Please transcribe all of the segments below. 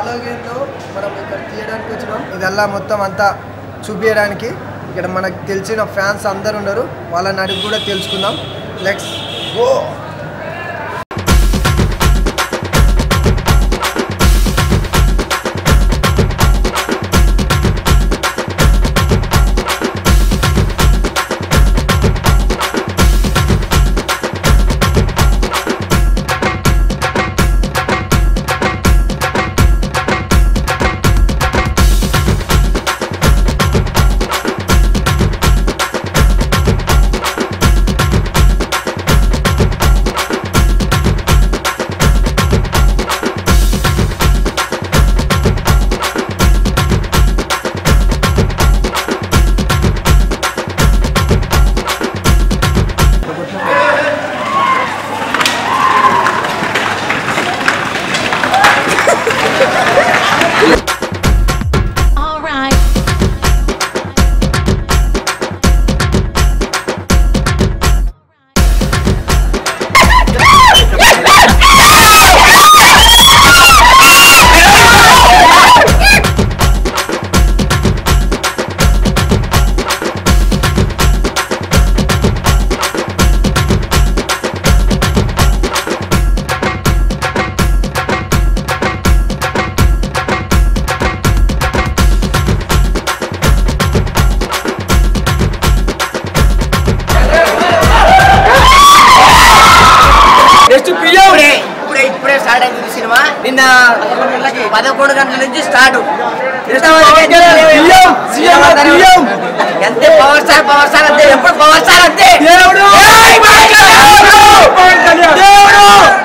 Dialogue ఏందో మనం ఇక్కడ తీయడానికి వచ్చినాం ఇదల్లా మొత్తం అంతా చూపించడానికి ఇక్కడ మనకు తెలిసిన ఫ్యాన్స్ అందరు ఉన్నారు వాళ్ళని అడిగి కూడా తెలుసుకుందాం let's go All right. Next PM ఇప్పుడే ఇప్పుడే ఇప్పుడే స్టార్ట్ అయింది సినిమా నిన్న పదకొండు గంటల నుంచి స్టార్ట్ అంతే పవర్ స్టార్ పవర్ స్టార్ అంతే ఎప్పుడు పవర్ స్టార్ అంతే దేవుడు దేవుడు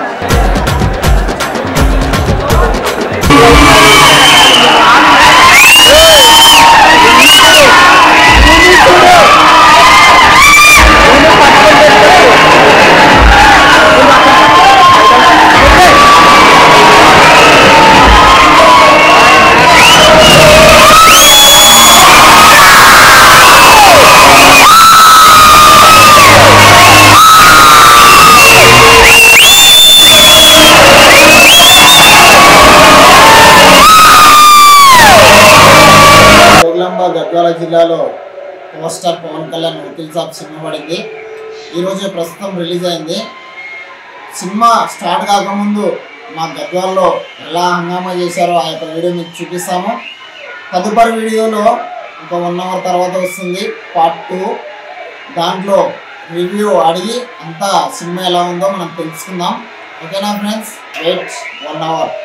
జోగులాంబ గద్వాల జిల్లాలో power star Pawan Kalyan Vakeel Saab cinema పడింది ఈరోజు ప్రస్తుతం రిలీజ్ అయింది సినిమా స్టార్ట్ కాకముందు మా గద్వాల్లో ఎలా హంగామా చేశారో ఆ యొక్క వీడియో మీకు చూపిస్తాము తదుపరి వీడియోలో ఒక వన్ అవర్ తర్వాత వస్తుంది పార్ట్ టూ దాంట్లో రివ్యూ అడిగి అంతా సినిమా ఎలా ఉందో మనం తెలుసుకుందాం ఓకేనా ఫ్రెండ్స్ వెయిట్ వన్ అవర్